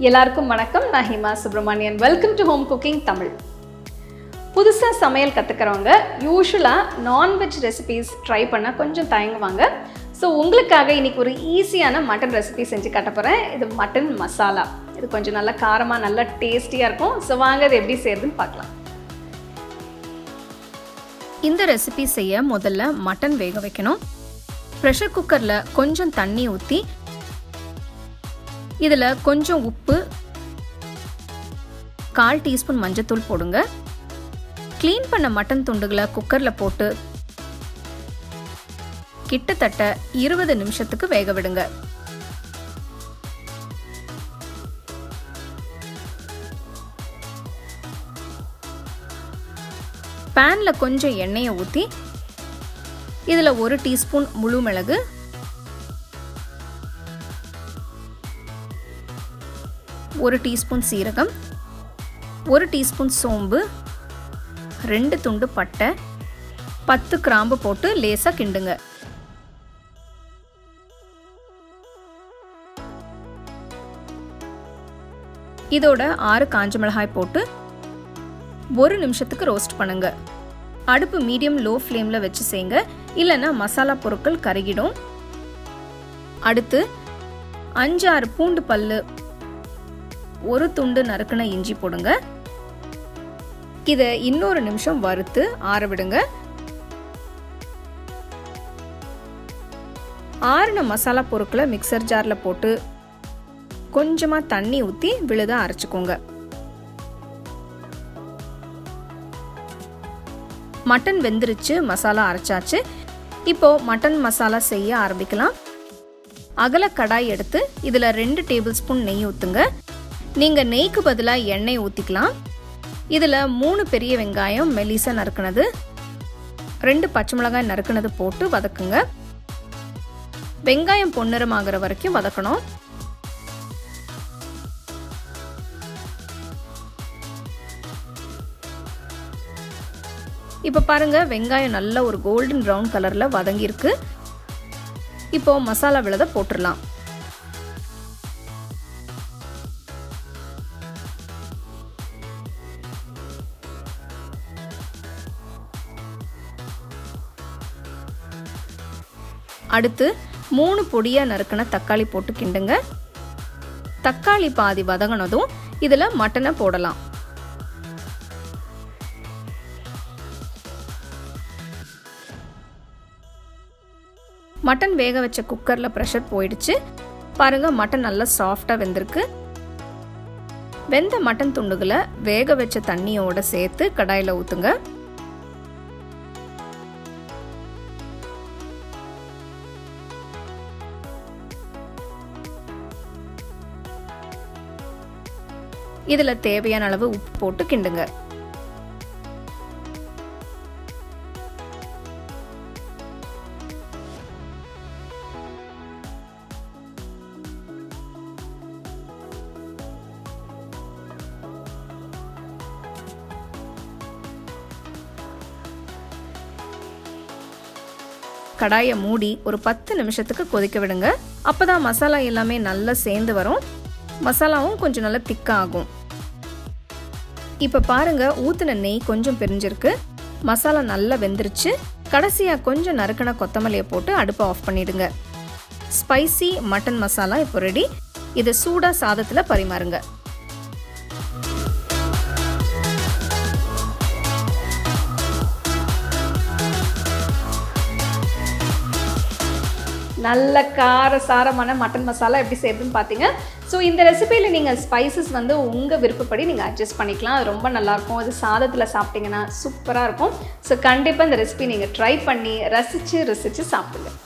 எல்லாருக்கும் வணக்கம் நான் Hima Subramanian welcome to home cooking Tamil புதுசாக சமையல் கற்றுக்கிறவங்க யூஸ்வலாக நான்வெஜ் ரெசிபீஸ் ட்ரை பண்ண கொஞ்சம் தயங்குவாங்க ஸோ உங்களுக்காக இன்னைக்கு ஒரு ஈஸியான மட்டன் ரெசிபி செஞ்சு காட்ட போகிறேன் இது மட்டன் மசாலா இது கொஞ்சம் நல்லா காரமாக நல்லா டேஸ்டியாக இருக்கும் ஸோ வாங்க இது எப்படி செய்யறதுன்னு பார்க்கலாம் இந்த ரெசிபி செய்ய முதல்ல மட்டன் வேக வைக்கணும் ப்ரெஷர் குக்கரில் கொஞ்சம் தண்ணி ஊற்றி இதில் கொஞ்சம் உப்பு கால் டீஸ்பூன் மஞ்சத்தூள் போடுங்க க்ளீன் பண்ண மட்டன் துண்டுகளை குக்கரில் போட்டு கிட்டத்தட்ட இருபது நிமிஷத்துக்கு வேக விடுங்க பேனில் கொஞ்சம் எண்ணெயை ஊற்றி இதில் ஒரு டீஸ்பூன் முழு மிளகு ஒரு டீஸ்பூன் சீரகம் ஒரு டீஸ்பூன் சோம்பு ரெண்டு துண்டு பட்டை பத்து கிராம்பு போட்டு லேசாக கிண்டுங்க இதோட ஆறு காஞ்ச மிளகாய் போட்டு ஒரு நிமிஷத்துக்கு ரோஸ்ட் பண்ணுங்க அடுப்பு மீடியம் லோ ஃப்ளேமில் வச்சு செய்யுங்க இல்லைன்னா மசாலா பொருட்கள் கருகிடும் அடுத்து அஞ்சு ஆறு பூண்டு பல்லு ஒரு துண்டு நறுக்கின இஞ்சி போடுங்க இதை இன்னொரு நிமிஷம் வறுத்து ஆற விடுங்க ஆறின மசாலா பொருட்களை மிக்சர் ஜாரில் போட்டு கொஞ்சமாக தண்ணி ஊற்றி விழுத அரைச்சிக்கோங்க மட்டன் வெந்துருச்சு மசாலா அரைச்சாச்சு இப்போ மட்டன் மசாலா செய்ய ஆரம்பிக்கலாம் அகல கடாய் எடுத்து இதில் ரெண்டு டேபிள் ஸ்பூன் நெய் ஊற்றுங்க நீங்கள் நெய்க்கு பதிலாக எண்ணெய் ஊற்றிக்கலாம் இதில் மூணு பெரிய வெங்காயம் மெலிசா நறுக்குனது ரெண்டு பச்சை மிளகாய் நறுக்குனது போட்டு வதக்குங்க வெங்காயம் பொன்னிறமாகிற வரைக்கும் வதக்கணும் இப்போ பாருங்க வெங்காயம் நல்ல ஒரு கோல்டன் ப்ரௌன் கலரில் வதங்கியிருக்கு இப்போ மசாலா விழுத போட்டுடலாம் அடுத்து மூணு பொடியாக நறுக்கின தக்காளி போட்டு கிண்டுங்க தக்காளி பாதி வதங்கினதும் இதில் மட்டனை போடலாம் மட்டன் வேக வச்ச குக்கரில் ப்ரெஷர் போயிடுச்சு பாருங்க மட்டன் நல்லா சாஃப்டாக வெந்திருக்கு வெந்த மட்டன் துண்டுகளை வேக வச்ச தண்ணியோட சேர்த்து கடாயில் ஊற்றுங்க இதில் தேவையான அளவு உப்பு போட்டு கிண்டுங்க கடாயை மூடி ஒரு பத்து நிமிஷத்துக்கு கொதிக்க விடுங்க அப்போதான் மசாலா எல்லாமே நல்லா சேர்ந்து வரும் மசாலாவும் கொஞ்சம் நல்லா திக்காகும் இப்போ பாருங்க ஊற்றின நெய் கொஞ்சம் பிரிஞ்சிருக்கு மசாலா நல்லா வெந்துருச்சு கடைசியாக கொஞ்சம் நறுக்கின கொத்தமல்லியை போட்டு அடுப்பை ஆஃப் பண்ணிடுங்க ஸ்பைசி மட்டன் மசாலா இப்போ ரெடி இதை சூடாக சாதத்தில் பரிமாறுங்க நல்ல கார சாரமான மட்டன் மசாலா எப்படி செய்யறதுன்னு பார்த்தீங்க ஸோ இந்த ரெசிபியில் நீங்கள் ஸ்பைசஸ் வந்து உங்கள் விருப்பப்படி நீங்கள் அட்ஜஸ்ட் பண்ணிக்கலாம் அது ரொம்ப நல்லாயிருக்கும் அது சாதத்தில் சாப்பிட்டீங்கன்னா சூப்பராக இருக்கும் ஸோ கண்டிப்பாக இந்த ரெசிபி நீங்கள் ட்ரை பண்ணி ரசித்து ரசித்து சாப்பிடுங்க